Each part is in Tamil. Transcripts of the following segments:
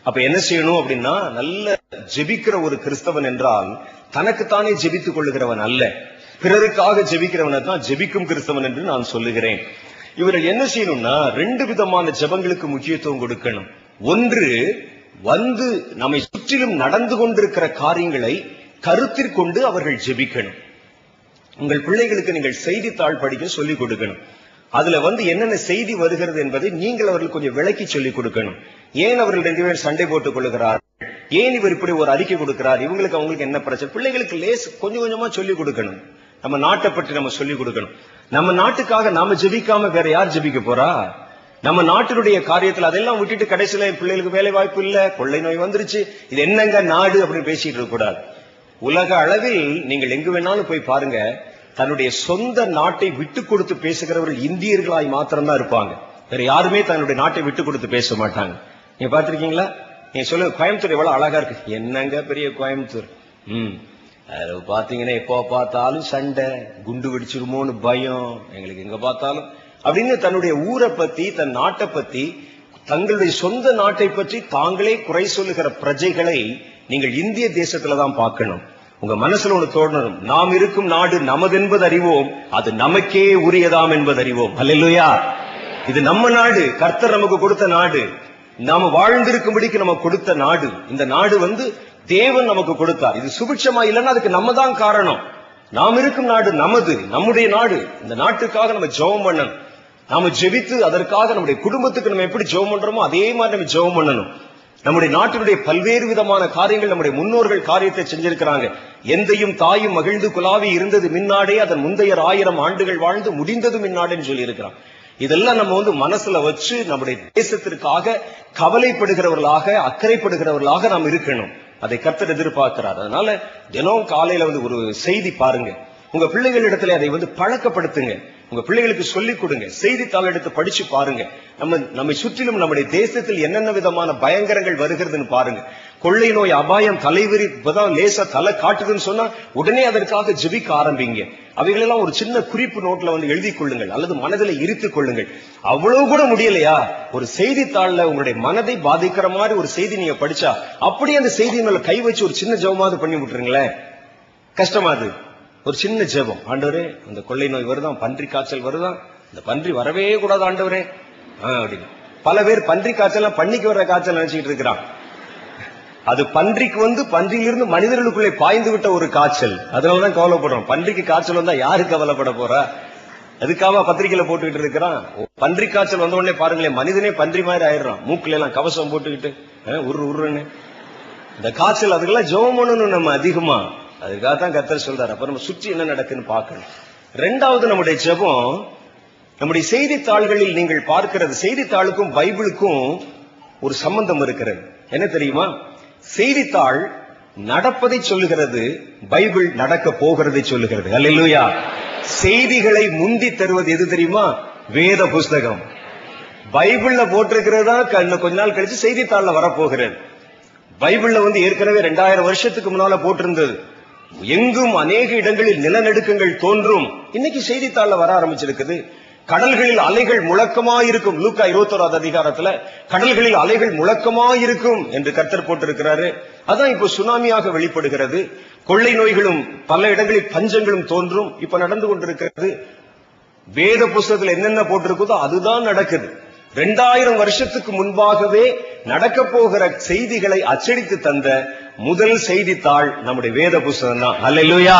அப்ப என்ன செய்யணும் அப்படின்னா நல்ல ஜெபிக்கிற ஒரு கிறிஸ்தவன் என்றால் தனக்குத்தானே ஜெபித்துக் கொள்ளுகிறவன் அல்ல பிறருக்காக ஜெபிக்கிறவனை தான் ஜெபிக்கும் கிறிஸ்தவன் என்று நான் சொல்லுகிறேன் இவர்கள் என்ன செய்யணும்னா ரெண்டு விதமான ஜெபங்களுக்கு முக்கியத்துவம் கொடுக்கணும் ஒன்று வந்து நம்மை சுற்றிலும் நடந்து கொண்டிருக்கிற காரியங்களை கருத்திற்கொண்டு அவர்கள் ஜெபிக்கணும் உங்கள் பிள்ளைகளுக்கு நீங்கள் செய்தித்தாள் படிக்க சொல்லிக் கொடுக்கணும் அதுல வந்து என்னென்ன செய்தி வருகிறது என்பதை நீங்கள் அவர்களுக்கு கொஞ்சம் விளக்கி சொல்லிக் கொடுக்கணும் ஏன் அவர்கள் ரெண்டு பேரும் சண்டை போட்டுக் கொள்ளுகிறார் ஏன் இவர் இப்படி ஒரு அறிக்கை கொடுக்கிறார் இவங்களுக்கு அவங்களுக்கு என்ன பிரச்சனை பிள்ளைகளுக்கு லேஸ் கொஞ்சம் கொஞ்சமா சொல்லிக் கொடுக்கணும் நம்ம நாட்டை பற்றி நம்ம சொல்லிக் கொடுக்கணும் நம்ம நாட்டுக்காக நாம ஜெபிக்காம வேற யார் ஜெபிக்க போறா நம்ம நாட்டினுடைய காரியத்துல அதெல்லாம் விட்டுட்டு கடைசியில என் பிள்ளைகளுக்கு வேலை வாய்ப்பு இல்ல கொள்ளை நோய் வந்துருச்சு இது என்னங்க நாடு அப்படின்னு பேசிட்டு இருக்க கூடாது உலக அளவில் நீங்கள் எங்கு வேணாலும் போய் பாருங்க தன்னுடைய சொந்த நாட்டை விட்டு கொடுத்து பேசுகிறவர்கள் இந்தியர்களாய் மாத்திரம்தான் இருப்பாங்க வேற யாருமே தன்னுடைய நாட்டை விட்டு கொடுத்து பேச மாட்டாங்க நீங்க பாத்திருக்கீங்களா நீங்க சொல்லுங்க கோயம்புத்தூர் எவ்வளவு அழகா இருக்கு என்னங்க பெரிய கோயம்புத்தூர் ம் அது பாத்தீங்கன்னா எப்போ பார்த்தாலும் சண்டை குண்டு வெடிச்சிருமோன்னு பயம் எங்களுக்கு எங்க பார்த்தாலும் அப்படின்னு தன்னுடைய ஊரை பத்தி தன் நாட்டை பத்தி தங்களுடைய சொந்த நாட்டை பற்றி தாங்களே குறை சொல்லுகிற பிரஜைகளை நீங்கள் இந்திய தேசத்துல தான் பார்க்கணும் உங்க மனசுல ஒண்ணு தோணணும் நாம் இருக்கும் நாடு நமதென்பது அறிவோம் அது நமக்கே உரியதாம் என்பது அறிவோம் அல்லையா இது நம்ம நாடு கர்த்தர் நமக்கு கொடுத்த நாடு நாம வாழ்ந்திருக்கும்படிக்கு நமக்கு கொடுத்த நாடு இந்த நாடு வந்து தேவன் நமக்கு கொடுத்தார் இது சுபிட்சமா இல்லைன்னா அதுக்கு நம்ம தான் காரணம் நாம் இருக்கும் நாடு நமது நம்முடைய நாடு இந்த நாட்டுக்காக நம்ம ஜெபம் பண்ணணும் நாம ஜெபித்து அதற்காக நம்முடைய குடும்பத்துக்கு நம்ம எப்படி ஜெபம் பண்றோமோ அதே மாதிரி நம்ம ஜெபம் பண்ணணும் நம்முடைய நாட்டினுடைய பல்வேறு விதமான காரியங்கள் நம்முடைய முன்னோர்கள் காரியத்தை செஞ்சிருக்கிறாங்க எந்தையும் தாயும் மகிழ்ந்து குலாவி இருந்தது மின்னாடே அதன் முந்தையர் ஆயிரம் ஆண்டுகள் வாழ்ந்து முடிந்தது மின்னாடேன்னு சொல்லி இருக்கிறான் இதெல்லாம் நம்ம வந்து மனசுல வச்சு நம்முடைய தேசத்திற்காக கவலைப்படுகிறவர்களாக அக்கறைப்படுகிறவர்களாக நாம் இருக்கணும் அதை கர்த்தர் எதிர்பார்க்கிறார் அதனால தினம் காலையில வந்து ஒரு செய்தி பாருங்க உங்க பிள்ளைகளிடத்துல அதை வந்து பழக்கப்படுத்துங்க உங்க பிள்ளைகளுக்கு சொல்லிக் கொடுங்க செய்தித்தாள் எடுத்து படிச்சு பாருங்க நம்ம நம்மை சுற்றிலும் நம்முடைய தேசத்தில் என்னென்ன விதமான பயங்கரங்கள் வருகிறதுன்னு பாருங்க கொள்ளை நோய் அபாயம் தலைவிரி இப்பதான் லேசா தலை காட்டுதுன்னு சொன்னா உடனே அதற்காக ஜெபிக்க ஆரம்பிங்க அவைகளெல்லாம் ஒரு சின்ன குறிப்பு நோட்ல வந்து எழுதி கொள்ளுங்கள் அல்லது மனதில் இருத்திக் கொள்ளுங்கள் அவ்வளவு கூட முடியலையா ஒரு செய்தித்தாள்ல உங்களுடைய மனதை பாதிக்கிற மாதிரி ஒரு செய்தி நீங்க படிச்சா அப்படியே அந்த செய்தி மேல கை வச்சு ஒரு சின்ன ஜெபமாவது பண்ணி விட்டுருங்களேன் கஷ்டமா அது ஒரு சின்ன ஜெபம் ஆண்டவரே அந்த கொள்ளை நோய் வருதான் பன்றி காய்ச்சல் வருதான் இந்த பன்றி வரவே கூடாது ஆண்டவரே ஆ, அப்படின்னு பல பேர் பன்றி காய்ச்சல் பன்னிக்கு வர்ற காய்ச்சல் நினைச்சிட்டு இருக்கிறான் அது பன்றிக்கு வந்து பன்றியிலிருந்து மனிதர்களுக்குள்ளே பாய்ந்து விட்ட ஒரு காய்ச்சல் அதனாலதான் கவலைப்படுறோம் பன்றிக்கு காய்ச்சல் வந்தா யாரு கவலைப்பட போறா அதுக்காக பத்திரிக்கையில போட்டுக்கிட்டு இருக்கிறான் பன்றி காய்ச்சல் வந்த உடனே பாருங்களேன் மனிதனே பன்றி மாதிரி ஆயிடுறான் மூக்குல எல்லாம் கவசம் போட்டுக்கிட்டு ஆ, உரு உருன்னு இந்த காய்ச்சல் அதுக்கெல்லாம் ஜெபம் பண்ணணும் நம்ம அதிகமா அதுக்காக தான் கத்தர் சொல்றாரு அப்ப நம்ம சுற்றி என்ன நடக்குன்னு பார்க்கணும் ரெண்டாவது நம்முடைய ஜெபம் நம்முடைய செய்தித்தாள்களில் நீங்கள் பார்க்கிறது செய்தித்தாளுக்கும் பைபிளுக்கும் ஒரு சம்பந்தம் இருக்கிறது என்ன தெரியுமா செய்தித்தாள் நடப்பதை சொல்லுகிறது பைபிள் நடக்க போகிறதை சொல்லுகிறது அல்லேலூயா செய்திகளை முந்தி தருவது எது தெரியுமா வேத புஸ்தகம் பைபிள்ல போட்டிருக்கிறதா இன்னும் கொஞ்ச நாள் கழிச்சு செய்தித்தாள்ல வரப்போகிறது பைபிள்ல வந்து ஏற்கனவே ரெண்டாயிரம் வருஷத்துக்கு முன்னால போட்டிருந்தது எங்கும் அநேக இடங்களில் நிலநடுக்கங்கள் தோன்றும் இன்னைக்கு செய்தித்தாள்ல வர ஆரம்பிச்சிருக்குது கடல்களில் அலைகள் முழக்கமாயிருக்கும் லூக்கா இருபத்தோராவது அதிகாரத்துல கடல்களில் அலைகள் முழக்கமாயிருக்கும் என்று கர்த்தர் போட்டிருக்கிறாரு அதான் இப்போ சுனாமியாக வெளிப்படுகிறது கொள்ளை நோய்களும் பல இடங்களில் பஞ்சங்களும் தோன்றும் இப்ப நடந்து கொண்டிருக்கிறது வேத புஸ்தகத்துல என்னென்ன போட்டிருக்குதோ அதுதான் நடக்குது ரெண்டாயிரம் வருஷத்துக்கு முன்பாகவே நடக்க போகிற செய்திகளை அச்சடித்து தந்த முதல் செய்தித்தாள் நம்முடைய வேத புஸ்தகம் தான் அல்லையா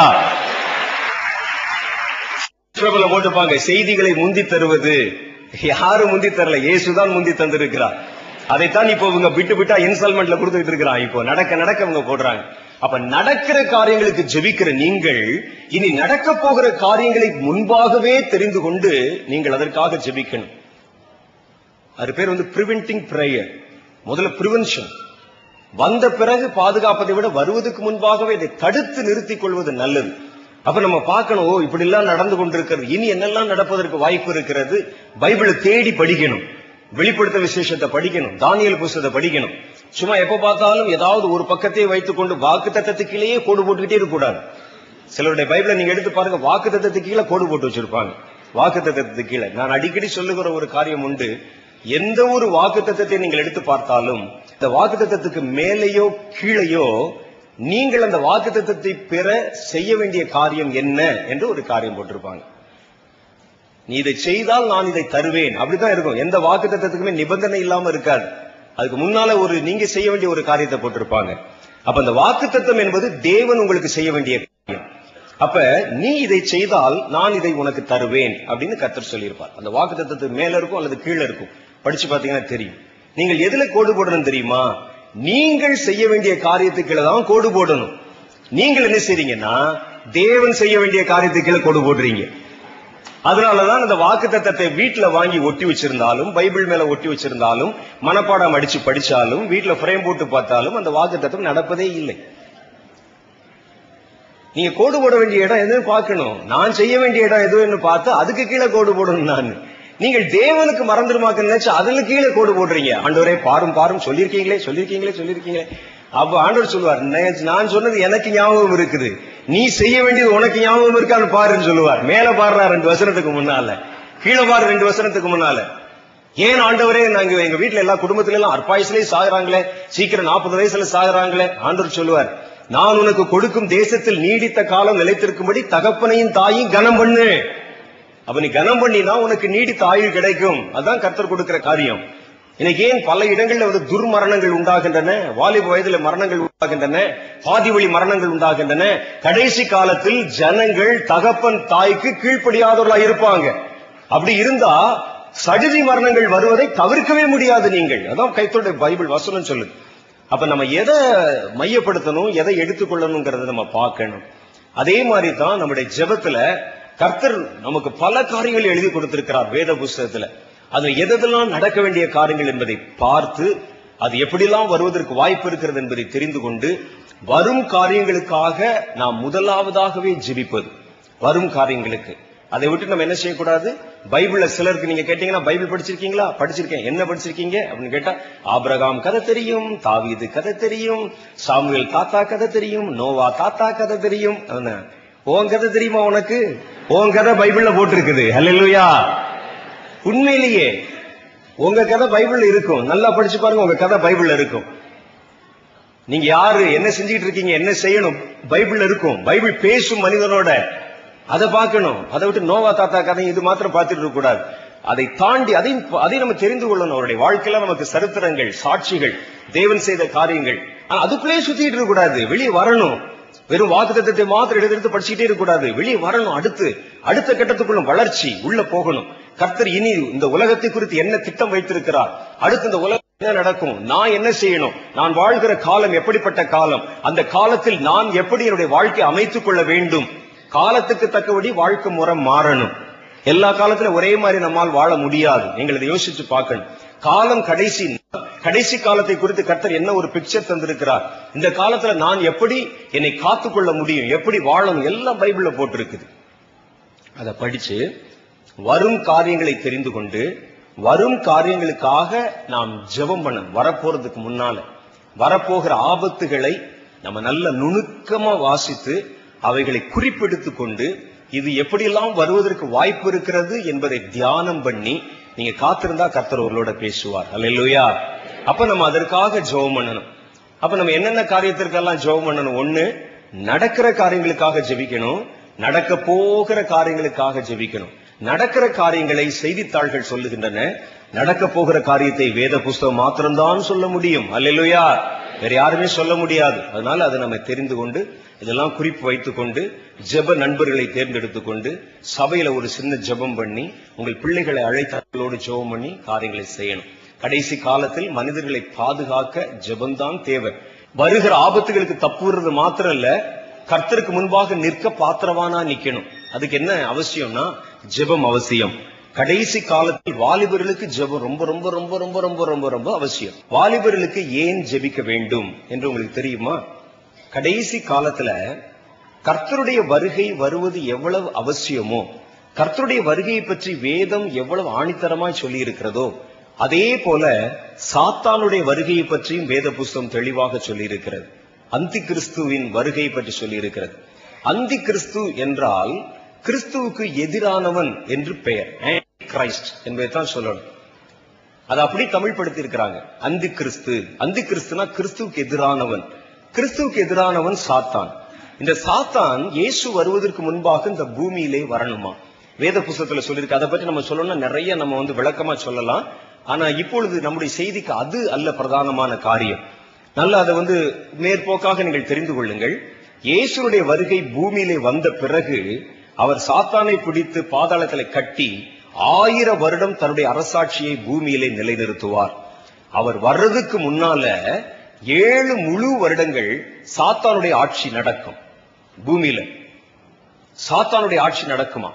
போட்டுப்பாங்க செய்திகளை முந்தி தருவது யாரு முந்தி தரல இயேசுதான் முந்தி தந்திருக்கிறார் அதைத்தான் இப்போ இவங்க விட்டு விட்டா இன்ஸ்டால்மெண்ட்ல கொடுத்துட்டு இருக்கிறான் இப்போ நடக்க நடக்க இவங்க போடுறாங்க அப்ப நடக்கிற காரியங்களுக்கு ஜெபிக்கிற நீங்கள் இனி நடக்க போகிற காரியங்களை முன்பாகவே தெரிந்து கொண்டு நீங்கள் அதற்காக ஜெபிக்கணும் அது பேர் வந்து பிரிவென்டிங் பிரேயர் முதல்ல பிரிவென்ஷன் வந்த பிறகு பாதுகாப்பதை விட வருவதற்கு முன்பாகவே இதை தடுத்து நிறுத்திக் கொள்வது நல்லது அப்ப நம்ம பார்க்கணும் ஓ இப்படி எல்லாம் நடந்து கொண்டிருக்கிறது இனி என்னெல்லாம் நடப்பதற்கு வாய்ப்பு இருக்கிறது பைபிளை தேடி படிக்கணும் வெளிப்படுத்த விசேஷத்தை படிக்கணும் தானியல் புஸ்தகத்தை படிக்கணும் சும்மா எப்ப பார்த்தாலும் ஏதாவது ஒரு பக்கத்தை வைத்துக் கொண்டு வாக்கு தத்தத்துக்கிலேயே கோடு போட்டுக்கிட்டே இருக்கக்கூடாது சிலருடைய பைபிளை நீங்க எடுத்து பாருங்க வாக்கு தத்தத்துக்கு கீழே கோடு போட்டு வச்சிருப்பாங்க வாக்கு தத்தத்துக்கு கீழே நான் அடிக்கடி சொல்லுகிற ஒரு காரியம் உண்டு எந்த ஒரு வாக்கு தத்தத்தை நீங்கள் எடுத்து பார்த்தாலும் இந்த வாக்குத்தத்தத்துக்கு மேலேயோ கீழேயோ நீங்கள் அந்த வாக்குத்தத்தத்தை பெற செய்ய வேண்டிய காரியம் என்ன என்று ஒரு காரியம் போட்டிருப்பாங்க நீ இதை செய்தால் நான் இதை தருவேன் அப்படிதான் இருக்கும் எந்த வாக்குத்தத்தத்துக்குமே நிபந்தனை இல்லாம இருக்காது அதுக்கு முன்னால ஒரு நீங்க செய்ய வேண்டிய ஒரு காரியத்தை போட்டிருப்பாங்க அப்ப அந்த வாக்குத்தத்தம் என்பது தேவன் உங்களுக்கு செய்ய வேண்டிய காரியம் அப்ப நீ இதை செய்தால் நான் இதை உனக்கு தருவேன் அப்படின்னு கர்த்தர் சொல்லியிருப்பார் அந்த வாக்குத்தத்தத்துக்கு மேல இருக்கும் அல்லது கீழே இருக்கும் படிச்சு பாத்தீங்கன்னா தெரியும் நீங்கள் எதுல கோடு போடணும் தெரியுமா நீங்கள் செய்ய வேண்டிய காரியத்துக்குள்ள தான் கோடு போடணும் நீங்கள் என்ன செய்றீங்கன்னா தேவன் செய்ய வேண்டிய காரியத்துக்குள்ள கோடு போடுறீங்க அதனாலதான் அந்த வாக்கு தத்தத்தை வீட்டுல வாங்கி ஒட்டி வச்சிருந்தாலும் பைபிள் மேல ஒட்டி வச்சிருந்தாலும் மனப்பாடம் அடிச்சு படிச்சாலும் வீட்டுல ஃப்ரேம் போட்டு பார்த்தாலும் அந்த வாக்கு தத்தம் நடப்பதே இல்லை நீங்க கோடு போட வேண்டிய இடம் எதுன்னு பார்க்கணும் நான் செய்ய வேண்டிய இடம் எதுன்னு பார்த்து அதுக்கு கீழே கோடு போடணும் நான் நீங்கள் தேவனுக்கு மறந்துருமாக்க நினைச்சு அதுல கீழே கோடு போடுறீங்க ஆண்டவரே பாரும் பாரும் சொல்லிருக்கீங்களே சொல்லிருக்கீங்களே சொல்லிருக்கீங்களே அப்ப ஆண்டவர் சொல்லுவார் "நே- நான் சொன்னது எனக்கு ஞாபகம் இருக்குது நீ செய்ய வேண்டியது உனக்கு ஞாபகம் இருக்கான்னு பாருன்னு சொல்லுவார் மேல பாடுறா ரெண்டு வசனத்துக்கு முன்னால கீழே பாரு ரெண்டு வசனத்துக்கு முன்னால ஏன் ஆண்டவரே நாங்க எங்க வீட்டுல எல்லா குடும்பத்துல எல்லாம் அற்பாயுசிலே சாகுறாங்களே சீக்கிரம் நாற்பது வயசுல சாகுறாங்களே ஆண்டவர் சொல்லுவார் நான் உனக்கு கொடுக்கும் தேசத்தில் நீடித்த காலம் நிலைத்திருக்கும்படி தகப்பனையும் தாயும் கனம் பண்ணு அப்ப நீ கனம் பண்ணினா உனக்கு நீடித்த ஆயுள் கிடைக்கும் அதான் கர்த்தர் கொடுக்கிற காரியம் இன்னைக்கு ஏன் பல இடங்கள்ல வந்து துர்மரணங்கள் உண்டாகின்றன வாலிப வயதுல மரணங்கள் உண்டாகின்றன பாதி வழி மரணங்கள் உண்டாகின்றன கடைசி காலத்தில் ஜனங்கள் தகப்பன் தாய்க்கு கீழ்ப்படியாதவர்களா இருப்பாங்க அப்படி இருந்தா சடுதி மரணங்கள் வருவதை தவிர்க்கவே முடியாது நீங்கள் அதான் கைத்தோட பைபிள் வசனம் சொல்லுது அப்ப நம்ம எதை மையப்படுத்தணும் எதை எடுத்துக்கொள்ளணுங்கிறத நம்ம பார்க்கணும் அதே மாதிரி தான் நம்முடைய ஜெபத்துல கர்த்தர் நமக்கு பல காரியங்கள் எழுதி கொடுத்திருக்கிறார் வேத புஸ்தகத்துல அது எதெல்லாம் நடக்க வேண்டிய காரியங்கள் என்பதை பார்த்து அது எப்படிலாம் வருவதற்கு வாய்ப்பு இருக்கிறது என்பதை தெரிந்து கொண்டு வரும் காரியங்களுக்காக நாம் முதலாவதாகவே ஜெபிப்பது வரும் காரியங்களுக்கு அதை விட்டு நம்ம என்ன செய்யக்கூடாது பைபிள்ல சிலருக்கு நீங்க கேட்டீங்கன்னா பைபிள் படிச்சிருக்கீங்களா படிச்சிருக்கேன் என்ன படிச்சிருக்கீங்க அப்படின்னு கேட்டா ஆபிரகாம் கதை தெரியும் தாவீது கதை தெரியும் சாமுவேல் தாத்தா கதை தெரியும் நோவா தாத்தா கதை தெரியும் அவன, உன் கதை தெரியுமா உனக்கு உன் கதை பைபிள்ல போட்டிருக்குது ஹalleluya உண்மையிலேயே உங்க கதை பைபிள்ல இருக்கும் நல்லா படிச்சு பாருங்க உங்க கதை பைபிள்ல இருக்கும் நீங்க யாரு என்ன செஞ்சுட்டு இருக்கீங்க என்ன செய்யணும் பைபிள்ல இருக்கும் பைபிள் பேசும் மனிதனோட அதை பார்க்கணும் அதை விட்டு நோவா தாத்தா கதை இது மாத்திரம் பார்த்துட்டு இருக்க கூடாது அதை தாண்டி அதையும் அதை நம்ம தெரிந்து கொள்ளணும் அவருடைய வாழ்க்கையில நமக்கு சரித்திரங்கள் சாட்சிகள் தேவன் செய்த காரியங்கள் ஆனா அதுக்குள்ளேயே சுத்திட்டு இருக்க கூடாது வெளியே வரணும் வெறும் வாக்குத்தத்தை மாத்திரம் எடுத்து எடுத்து படிச்சுட்டே இருக்க கூடாது வெளியே வரணும் அடுத்து அடுத்த கட்டத்துக்குள்ள வளர்ச்சி உள்ள போகணும் கர்த்தர் இனி இந்த உலகத்தை குறித்து என்ன திட்டம் வைத்திருக்கிறார் அடுத்து இந்த உலகம் என்ன நடக்கும் நான் என்ன செய்யணும் நான் வாழ்கிற காலம் எப்படிப்பட்ட காலம் அந்த காலத்தில் நான் எப்படி என்னுடைய வாழ்க்கை அமைத்துக் கொள்ள வேண்டும் காலத்துக்கு தக்கபடி வாழ்க்கை முறை மாறணும் எல்லா காலத்திலும் ஒரே மாதிரி நம்மால் வாழ முடியாது நீங்கள் இதை யோசிச்சு பார்க்கணும் காலம் கடைசி கடைசி காலத்தை குறித்து கர்த்தர் என்ன ஒரு பிக்சர் தந்திருக்கிறார் இந்த காலத்துல நான் எப்படி என்னை காத்துக்கொள்ள முடியும் எப்படி வாழணும் எல்லாம் பைபிள்ல போட்டிருக்குது அதை படிச்சு வரும் காரியங்களை தெரிந்து கொண்டு வரும் காரியங்களுக்காக நாம் ஜெபம் பண்ணணும் வரப்போறதுக்கு முன்னால வரப்போகிற ஆபத்துகளை நம்ம நல்ல நுணுக்கமா வாசித்து அவைகளை குறிப்பெடுத்துக் கொண்டு இது எப்படியெல்லாம் வருவதற்கு வாய்ப்பு இருக்கிறது என்பதை தியானம் பண்ணி நீங்க காத்திருந்தா கர்த்தர் உங்களோட பேசுவார் அல்லேலூயா அப்ப நம்ம அதற்காக ஜெபம் பண்ணணும் அப்ப நம்ம என்னென்ன காரியத்திற்கெல்லாம் ஜெபம் பண்ணணும் ஒண்ணு நடக்கிற காரியங்களுக்காக ஜெபிக்கணும் நடக்க போகிற காரியங்களுக்காக ஜெபிக்கணும் நடக்கிற காரியங்களை செய்தித்தாள்கள் சொல்லுகின்றன நடக்க போகிற காரியத்தை வேத புஸ்தகம் மாத்திரம்தான் சொல்ல முடியும் அல்லேலூயா வேற யாருமே சொல்ல முடியாது அதனால அதை நம்ம தெரிந்து கொண்டு இதெல்லாம் குறிப்பு வைத்துக் கொண்டு ஜெப நண்பர்களை தேர்ந்தெடுத்துக் கொண்டு சபையில ஒரு சின்ன ஜெபம் பண்ணி உங்கள் பிள்ளைகளை அழைத்தவர்களோடு ஜெபம் பண்ணி காரியங்களை செய்யணும் கடைசி காலத்தில் மனிதர்களை பாதுகாக்க ஜெபம்தான் தேவை வருகிற ஆபத்துகளுக்கு தப்புறது மாத்திரம் இல்ல கர்த்தருக்கு முன்பாக நிற்க பாத்திரவானா நிக்கணும் அதுக்கு என்ன அவசியம்னா ஜெபம் அவசியம் கடைசி காலத்தில் வாலிபர்களுக்கு ஜெபம் ரொம்ப ரொம்ப ரொம்ப ரொம்ப ரொம்ப ரொம்ப ரொம்ப அவசியம் வாலிபர்களுக்கு ஏன் ஜெபிக்க வேண்டும் என்று உங்களுக்கு தெரியுமா கடைசி காலத்துல கர்த்தருடைய வருகை வருவது எவ்வளவு அவசியமோ கர்த்தருடைய வருகையை பற்றி வேதம் எவ்வளவு ஆணித்தரமாய் சொல்லி இருக்கிறதோ அதே போல சாத்தானுடைய வருகையை பற்றியும் வேத புஸ்தகம் தெளிவாக சொல்லி இருக்கிறது அந்தி கிறிஸ்துவின் வருகையை பற்றி சொல்லி இருக்கிறது அந்தி கிறிஸ்து என்றால் கிறிஸ்துவுக்கு எதிரானவன் என்று பெயர் கிரைஸ்ட் என்பதைத்தான் சொல்லணும் அதை அப்படி தமிழ் படுத்தி இருக்கிறாங்க அந்தி கிறிஸ்து அந்தி கிறிஸ்துனா கிறிஸ்துவுக்கு எதிரானவன் கிறிஸ்துவுக்கு எதிரானவன் சாத்தான் இந்த சாத்தான் இயேசு வருவதற்கு முன்பாக இந்த பூமியிலே வரணுமா வேத புஸ்தகத்துல சொல்லியிருக்கு அதை பற்றி நம்ம சொல்லணும்னா நிறைய நம்ம வந்து விளக்கமா சொல்லலாம் ஆனா இப்பொழுது நம்முடைய செய்திக்கு அது அல்ல பிரதானமான காரியம் நல்ல அதை வந்து மேற்போக்காக நீங்கள் தெரிந்து கொள்ளுங்கள் இயேசுடைய வருகை பூமியிலே வந்த பிறகு அவர் சாத்தானை பிடித்து பாதாளத்திலே கட்டி ஆயிரம் வருடம் தன்னுடைய அரசாட்சியை பூமியிலே நிலைநிறுத்துவார் அவர் வர்றதுக்கு முன்னால ஏழு முழு வருடங்கள் சாத்தானுடைய ஆட்சி நடக்கும் பூமியில சாத்தானுடைய ஆட்சி நடக்குமா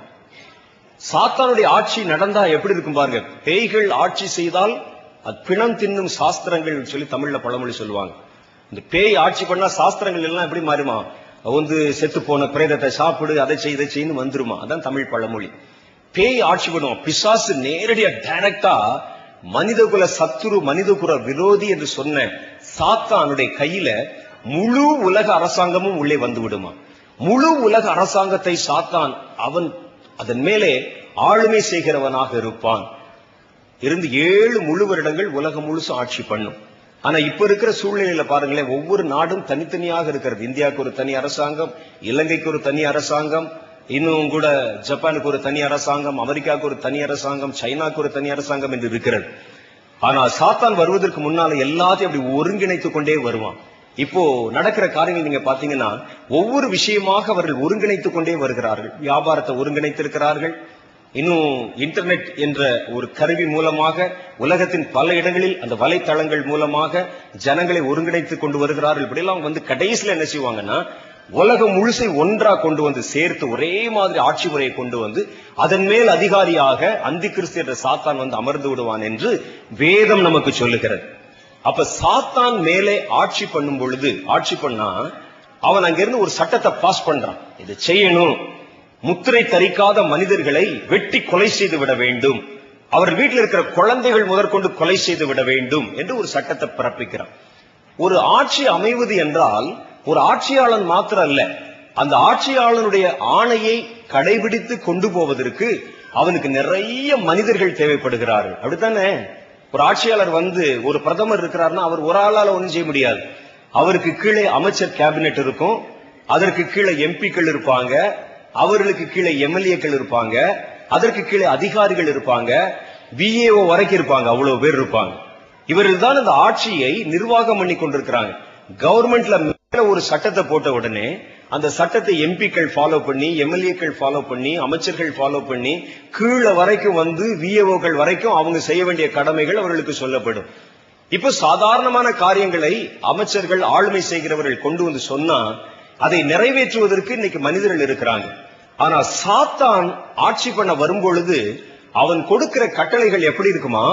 சாத்தானுடைய ஆட்சி நடந்தா எப்படி இருக்கும் பாருங்க பேய்கள் ஆட்சி செய்தால் அது பிணம் தின்னும் சாஸ்திரங்கள் சொல்லி தமிழ்ல பழமொழி சொல்லுவாங்க இந்த பேய் ஆட்சி பண்ணா சாஸ்திரங்கள் எல்லாம் எப்படி மாறுமா வந்து செத்து போன பிரேதத்தை சாப்பிடு அதை செய் இதை செய்யு வந்துருமா அதான் தமிழ் பழமொழி பேய் ஆட்சி பண்ணுவோம் பிசாசு நேரடியா டைரக்டா மனிதகுல சத்துரு மனிதகுல விரோதி என்று சொன்ன சாத்தானுடைய கையில முழு உலக அரசாங்கமும் உள்ளே வந்து விடுமா முழு உலக அரசாங்கத்தை சாத்தான் அவன் அதன் மேலே ஆளுமை செய்கிறவனாக இருப்பான் இருந்து ஏழு முழு வருடங்கள் உலகம் முழுசும் ஆட்சி பண்ணும் ஆனா இப்ப இருக்கிற சூழ்நிலையில பாருங்களேன் ஒவ்வொரு நாடும் தனித்தனியாக இருக்கிறது இந்தியாவுக்கு ஒரு தனி அரசாங்கம் இலங்கைக்கு ஒரு தனி அரசாங்கம் இன்னும் கூட ஜப்பானுக்கு ஒரு தனி அரசாங்கம் அமெரிக்காவுக்கு ஒரு தனி அரசாங்கம் சைனாக்கு ஒரு தனி அரசாங்கம் என்று இருக்கிறது ஆனா சாத்தான் வருவதற்கு முன்னால எல்லாத்தையும் அப்படி ஒருங்கிணைத்து கொண்டே வருவான் இப்போ நடக்கிற காரியங்கள் நீங்க பாத்தீங்கன்னா ஒவ்வொரு விஷயமாக அவர்கள் ஒருங்கிணைத்துக் கொண்டே வருகிறார்கள் வியாபாரத்தை ஒருங்கிணைத்திருக்கிறார்கள் இன்னும் இன்டர்நெட் என்ற ஒரு கருவி மூலமாக உலகத்தின் பல இடங்களில் அந்த வலைத்தளங்கள் மூலமாக ஜனங்களை ஒருங்கிணைத்துக் கொண்டு வருகிறார்கள் இப்படியெல்லாம் வந்து கடைசியில் என்ன செய்வாங்கன்னா உலகம் முழுசை ஒன்றா கொண்டு வந்து சேர்த்து ஒரே மாதிரி ஆட்சி முறையை கொண்டு வந்து அதன் மேல் அதிகாரியாக அந்தி கிறிஸ்து என்ற சாத்தான் வந்து அமர்ந்து விடுவான் என்று வேதம் நமக்கு சொல்லுகிறது அப்ப சாத்தான் மேலே ஆட்சி பண்ணும் பொழுது ஆட்சி பண்ணா அவன் அங்கிருந்து ஒரு சட்டத்தை பாஸ் பண்றான் இதை செய்யணும் முத்திரை தரிக்காத மனிதர்களை வெட்டி கொலை செய்து விட வேண்டும் அவர் வீட்டில் இருக்கிற குழந்தைகள் முதற்கொண்டு கொலை செய்து விட வேண்டும் என்று ஒரு சட்டத்தை பிறப்பிக்கிறான் ஒரு ஆட்சி அமைவது என்றால் ஒரு ஆட்சியாளன் மாத்திரம் அல்ல அந்த ஆட்சியாளனுடைய ஆணையை கடைபிடித்து கொண்டு போவதற்கு அவனுக்கு நிறைய மனிதர்கள் தேவைப்படுகிறார்கள் அப்படித்தானே ஒரு ஆட்சியாளர் வந்து ஒரு பிரதமர் இருக்கிறார்னா அவர் ஒரு ஆளால ஒன்றும் செய்ய முடியாது அவருக்கு கீழே அமைச்சர் கேபினெட் இருக்கும் அதற்கு கீழே எம்பிக்கள் இருப்பாங்க அவர்களுக்கு கீழே எம்எல்ஏக்கள் இருப்பாங்க அதற்கு கீழே அதிகாரிகள் இருப்பாங்க பிஏஓ வரைக்கும் இருப்பாங்க அவ்வளவு பேர் இருப்பாங்க இவர்கள் தான் இந்த ஆட்சியை நிர்வாகம் பண்ணி கொண்டிருக்கிறாங்க கவர்மெண்ட்ல மேல ஒரு சட்டத்தை போட்ட உடனே அந்த சட்டத்தை எம்பிக்கள் ஃபாலோ பண்ணி எம்எல்ஏக்கள் ஃபாலோ பண்ணி அமைச்சர்கள் ஃபாலோ பண்ணி கீழே வரைக்கும் வந்து விஏஓக்கள் வரைக்கும் அவங்க செய்ய வேண்டிய கடமைகள் அவர்களுக்கு சொல்லப்படும் இப்ப சாதாரணமான காரியங்களை அமைச்சர்கள் ஆளுமை செய்கிறவர்கள் கொண்டு வந்து சொன்னா அதை நிறைவேற்றுவதற்கு இன்னைக்கு மனிதர்கள் இருக்கிறாங்க ஆனா சாத்தான் ஆட்சி பண்ண வரும்பொழுது அவன் கொடுக்கிற கட்டளைகள் எப்படி இருக்குமா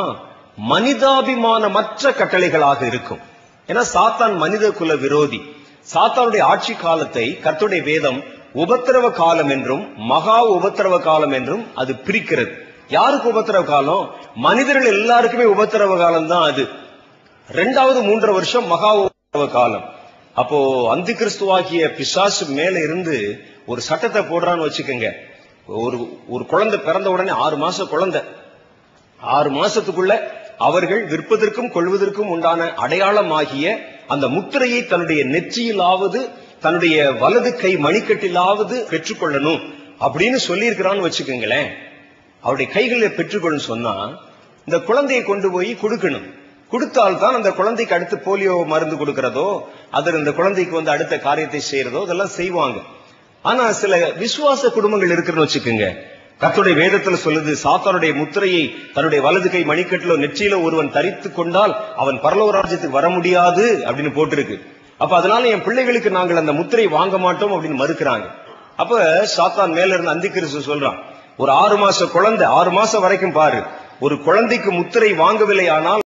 மனிதாபிமானமற்ற கட்டளைகளாக இருக்கும் ஏன்னா சாத்தான் மனித குல விரோதி சாத்தானுடைய ஆட்சி காலத்தை கர்த்தருடைய வேதம் உபத்திரவ காலம் என்றும் மகா உபத்திரவ காலம் என்றும் அது பிரிக்கிறது யாருக்கு உபத்திரவ காலம் மனிதர்கள் எல்லாருக்குமே உபத்திரவ காலம் தான் அது ரெண்டாவது மூன்றரை வருஷம் மகா உபத்திரவ காலம் அப்போ அந்தி கிறிஸ்துவாகிய பிசாசு மேல இருந்து ஒரு சட்டத்தை போடுறான்னு வச்சுக்கோங்க ஒரு ஒரு குழந்தை பிறந்த உடனே ஆறு மாசம் குழந்தை ஆறு மாசத்துக்குள்ள அவர்கள் விற்பதற்கும் கொள்வதற்கும் உண்டான அடையாளமாகிய அந்த முத்திரையை தன்னுடைய நெற்றியிலாவது தன்னுடைய வலது கை மணிக்கட்டிலாவது பெற்றுக்கொள்ளணும் அப்படின்னு சொல்லியிருக்கிறான்னு வச்சுக்கோங்களேன் அவருடைய கைகளில் பெற்றுக்கொள்ளணும் சொன்னா இந்த குழந்தையை கொண்டு போய் கொடுக்கணும் கொடுத்தால்தான் அந்த குழந்தைக்கு அடுத்து போலியோ மருந்து கொடுக்கறதோ அதில் இந்த குழந்தைக்கு வந்து அடுத்த காரியத்தை செய்யறதோ இதெல்லாம் செய்வாங்க ஆனா சில விசுவாச குடும்பங்கள் இருக்குன்னு வச்சுக்கோங்க கர்த்தருடைய வேதத்துல சொல்லுது சாத்தானுடைய முத்திரையை தன்னுடைய வலது கை மணிக்கட்டிலோ நெற்றியில ஒருவன் தரித்து கொண்டால் அவன் பரலோக ராஜ்யத்துக்கு வர முடியாது அப்படின்னு போட்டிருக்கு அப்ப அதனால என் பிள்ளைகளுக்கு நாங்கள் அந்த முத்திரை வாங்க மாட்டோம் அப்படின்னு மறுக்கிறாங்க அப்ப சாத்தான் மேல இருந்து அந்திகிறிஸ்து சொல்றான் ஒரு ஆறு மாச குழந்தை ஆறு மாசம் வரைக்கும் பாரு ஒரு குழந்தைக்கு முத்திரை வாங்கவில்லை ஆனால்